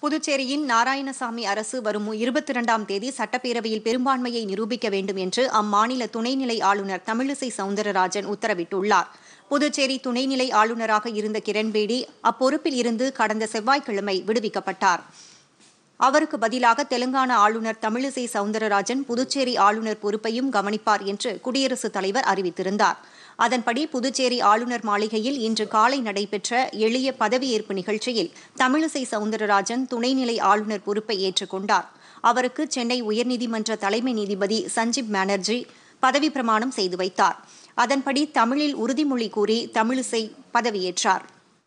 புதுச்சேரியில் நாராயணசாமி அரசு வரும் இருபத்தி இரண்டாம் தேதி சட்டப்பேரவையில் பெரும்பான்மையை நிரூபிக்க வேண்டும் என்று அம்மாநில துணைநிலை ஆளுநர் தமிழிசை சவுந்தரராஜன் உத்தரவிட்டுள்ளார் புதுச்சேரி துணைநிலை ஆளுநராக இருந்த கிரண்பேடி அப்பொறுப்பில் இருந்து கடந்த செவ்வாய்க்கிழமை விடுவிக்கப்பட்டார் அவருக்கு பதிலாக தெலுங்கானா ஆளுநர் தமிழிசை சவுந்தரராஜன் புதுச்சேரி ஆளுநர் பொறுப்பையும் கவனிப்பார் என்று குடியரசுத் தலைவர் அறிவித்திருந்தார் அதன்படி புதுச்சேரி ஆளுநர் மாளிகையில் இன்று காலை நடைபெற்ற எளிய பதவியேற்பு நிகழ்ச்சியில் தமிழிசை சவுந்தரராஜன் துணைநிலை ஆளுநர் பொறுப்பை ஏற்றுக்கொண்டார் அவருக்கு சென்னை உயர்நீதிமன்ற தலைமை நீதிபதி சஞ்சீப் பானர்ஜி பதவி பிரமாணம் செய்து வைத்தார் அதன்படி தமிழில் உறுதிமொழி கூறி தமிழிசை பதவியேற்றார்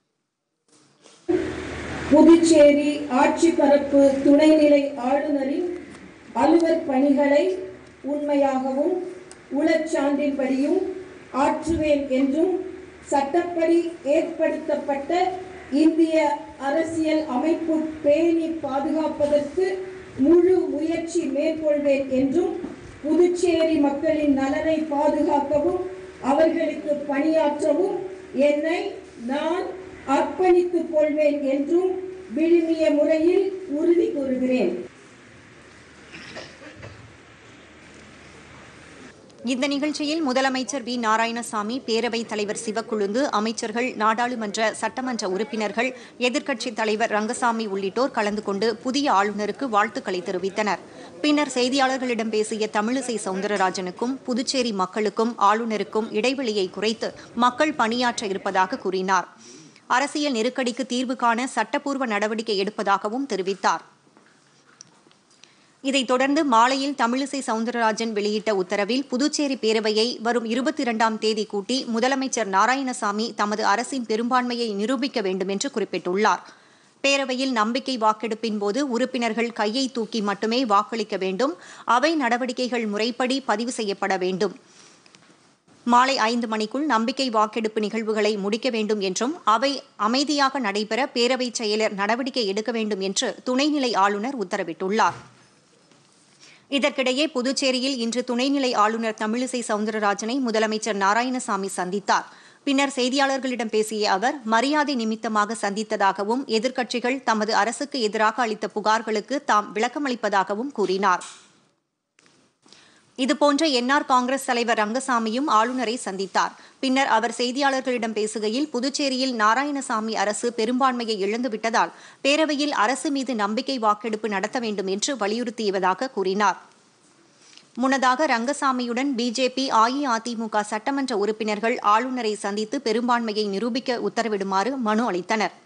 புதுச்சேரி ஆட்சி பரப்பு துணைநிலை ஆளுநரின் அலுவல் பணிகளை உண்மையாகவும் உளச்சான்றின்படியும் ஆற்றுவேன் என்றும் சட்டப்படி ஏற்படுத்தப்பட்ட இந்திய அரசியல் அமைப்பு பேணி பாதுகாப்பதற்கு முழு முயற்சி மேற்கொள்வேன் என்றும் புதுச்சேரி மக்களின் நலனை பாதுகாக்கவும் அவர்களுக்கு பணியாற்றவும் என்னை நான் அர்ப்பணித்துக் கொள்வேன் என்றும் விழுமிய முறையில் உறுதி கூறுகிறேன் இந்த நிகழ்ச்சியில் முதலமைச்சர் வி நாராயணசாமி பேரவைத் தலைவர் சிவக்குழுந்து அமைச்சர்கள் நாடாளுமன்ற சட்டமன்ற உறுப்பினர்கள் எதிர்க்கட்சித் தலைவர் ரங்கசாமி உள்ளிட்டோர் கலந்து கொண்டு புதிய ஆளுநருக்கு வாழ்த்துக்களை தெரிவித்தனர் பின்னர் செய்தியாளர்களிடம் பேசிய தமிழிசை சவுந்தரராஜனுக்கும் புதுச்சேரி மக்களுக்கும் ஆளுநருக்கும் இடைவெளியை குறைத்து மக்கள் பணியாற்ற இருப்பதாக கூறினார் அரசியல் நெருக்கடிக்கு தீர்வு காண சட்டப்பூர்வ நடவடிக்கை எடுப்பதாகவும் தெரிவித்தார் இதைத் தொடர்ந்து மாலையில் தமிழிசை சவுந்தரராஜன் வெளியிட்ட உத்தரவில் புதுச்சேரி பேரவையை வரும் இருபத்தி இரண்டாம் தேதி கூட்டி முதலமைச்சர் நாராயணசாமி தமது அரசின் பெரும்பான்மையை நிரூபிக்க வேண்டும் என்று குறிப்பிட்டுள்ளார் பேரவையில் நம்பிக்கை வாக்கெடுப்பின் போது உறுப்பினர்கள் கையை தூக்கி மட்டுமே வாக்களிக்க வேண்டும் அவை நடவடிக்கைகள் முறைப்படி பதிவு செய்யப்பட வேண்டும் மாலை ஐந்து மணிக்குள் நம்பிக்கை வாக்கெடுப்பு நிகழ்வுகளை முடிக்க வேண்டும் என்றும் அவை அமைதியாக நடைபெற பேரவைச் செயலர் நடவடிக்கை எடுக்க வேண்டும் என்று துணைநிலை ஆளுநர் உத்தரவிட்டுள்ளார் இதற்கிடையே புதுச்சேரியில் இன்று துணைநிலை ஆளுநர் தமிழிசை சவுந்தரராஜனை முதலமைச்சர் நாராயணசாமி சந்தித்தார் பின்னர் செய்தியாளர்களிடம் பேசிய அவர் மரியாதை நிமித்தமாக சந்தித்ததாகவும் எதிர்க்கட்சிகள் தமது அரசுக்கு எதிராக அளித்த புகார்களுக்கு தாம் விளக்கமளிப்பதாகவும் கூறினார் இதுபோன்ற என்ஆர் காங்கிரஸ் தலைவர் ரங்கசாமியும் ஆளுநரை சந்தித்தார் பின்னர் அவர் செய்தியாளர்களிடம் பேசுகையில் புதுச்சேரியில் நாராயணசாமி அரசு பெரும்பான்மையை இழந்துவிட்டதால் பேரவையில் அரசு மீது நம்பிக்கை வாக்கெடுப்பு நடத்த வேண்டும் என்று வலியுறுத்தியதாக கூறினார் முன்னதாக ரங்கசாமியுடன் பிஜேபி அஇஅதிமுக சட்டமன்ற உறுப்பினர்கள் ஆளுநரை சந்தித்து பெரும்பான்மையை நிரூபிக்க உத்தரவிடுமாறு மனு அளித்தனர்